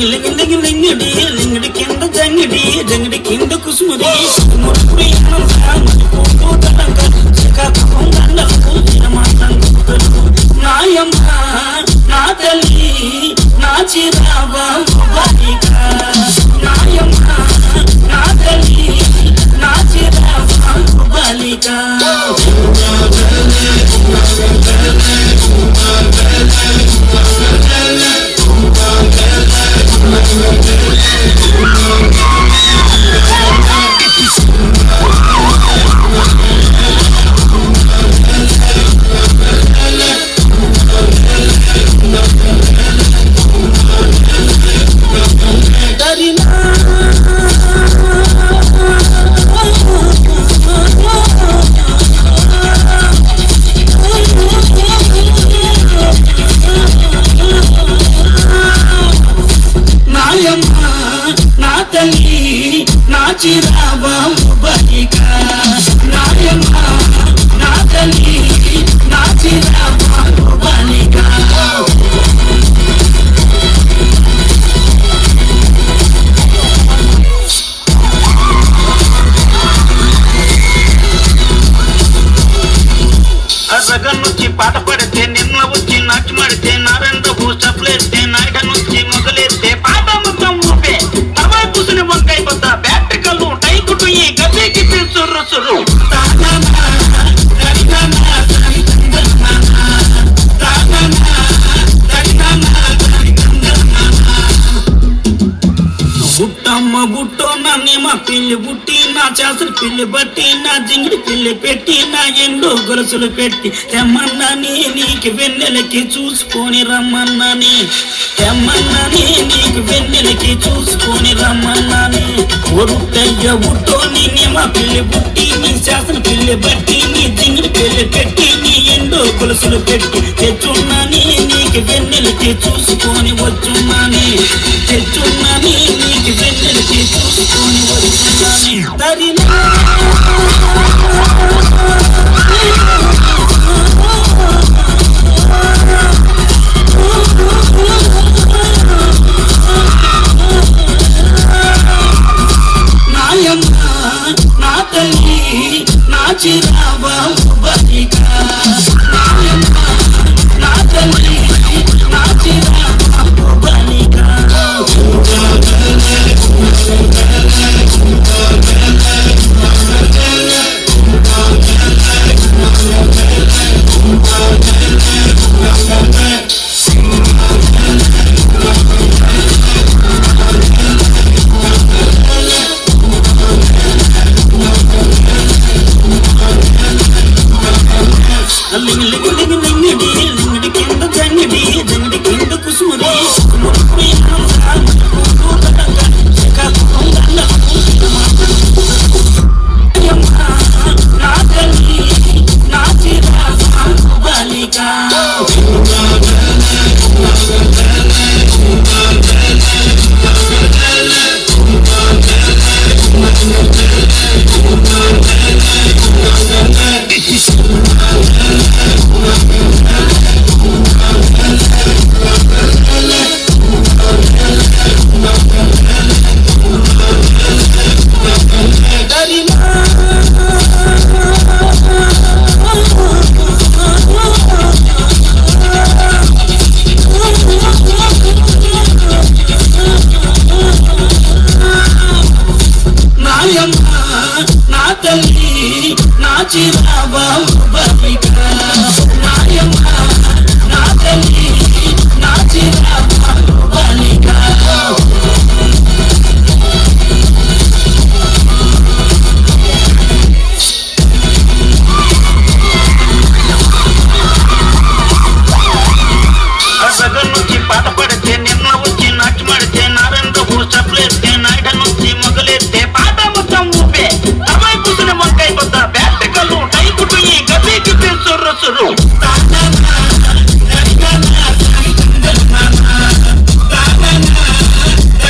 లింగి లింగి లింగి లింగిడి లింగిడి కింద జంగిడి జంగిడి కింద కుసుముడి మురుకుడి నాయమ్మ నా తల్లి నా చిరావ బాలిక నాయమ్మ నా తల్లి నా చిరావ బాలిక దరినా నాయమ్మ నా తల్లి నా చిరావ బలిక నాయమ్మ నా తల్లి నా చిరావ బలిక అసగన్ నుంచి పాట పడితే నిన్న వచ్చి నాట్యమాడితే నారాయణ స్టెప్లేస్తే నాయక నుంచి మొదలెత్తే పాట మొత్తం ఊపే తవాయి కూసుని వంకాయ బద్ద బ్యాటరీ కళ్ళు టై కుట్టు ఈ గబ్బే గిప్పి సుర్రు సుర్రు బుట్టమ్మ బుట్టో నన్ను మా పిల్లి బుట్టి నా చేసలు పిల్లి బట్టి నా జింగిడి పిల్లి పెట్టి నా ఎండో గొలుసులు పెట్టి తెమ్మన్నాని నీకు వెన్నెలకి చూసుకొని రమ్మన్నాని తెమ్మన్నాని నీకు వెన్నెలకి చూసుకొని రమ్మన్నాని ఒరుట్టయ్య బుట్టో నీ మా పిల్లి బుట్టి నీ చేసలు పిల్లి బట్టి నీ జింగిడి పిల్లి పెట్టి నీ ఎండో గొలుసులు పెట్టి తెచ్చున్నాని నీకు వెన్నెలకి చూసుకొని వచ్చున్నాని తెచ్చున్నాని నీకు వెన్నెలకి చూసుకొని వచ్చున్నాని తరినా నాయమ్మ నా తల్లి నా చిరావ బలిక నాయమ్మ నా తల్లి నా చిరావ బలిక లింగి లింగి లింగి లింగిడి లింగిడి కింద జంగిడి జంగిడి కింద కుసుముడి కుసుముడి నా తల్లి నా చిరా బాలిక నాయమ్మ నా తల్లి నా చిరావ బలిక నాయమ్మ నా తల్లి నా చిరావ బలిక అసగన్ నుంచి పాట పడితే నిన్న వచ్చి నాట్యమాడితే నారాయణ స్టెప్లేస్తే నాయక నుంచి మొదలెత్తే పాట మొత్తం ఊపే తవాయి కూసుని వంకాయ బద్ద బ్యాటరీ కళ్ళు టై కుట్టు ఈ గబ్బే గిప్పి సుర్రు సుర్రు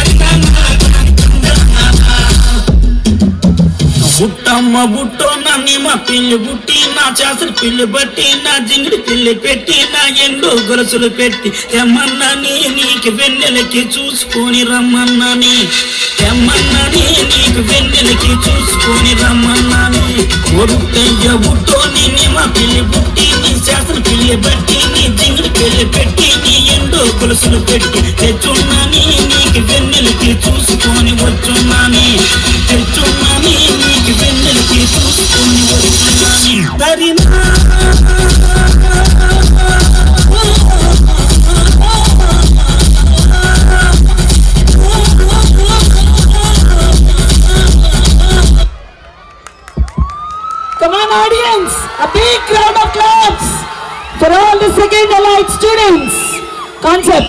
బుట్టమ్మ బుట్టో నన్ను మా పిల్లి పుట్టి నా చేసరి పిల్లి బట్టి నా జింగిడి పిల్లి పెట్టి నా ఎండు గొలుసులు పెట్టి తెమ్మన్నాని నీకు వెన్నెలకి చూసుకొని రమ్మన్నాని తెమ్మన్నాని నీకు వెన్నెలకి చూసుకొని రమ్మన్నాని ఒరుట్టయ్య బుట్టోని నీ మా పిల్లి పుట్టి నీ శాస్త్ర పిల్లి బట్టి నీ జింగిడి పిల్లి పెట్టి నీ ఎండు గొలుసులు పెట్టి తెచ్చున్నాని నీకు వెన్నెలకి చూసుకొని వచ్చున్నాని తెచ్చున్నాని నీకు వెన్నెలకి చూసుకొని వచ్చున్నాని తరినా Come on, audience! A big round of applause for all the second allied students. Concept.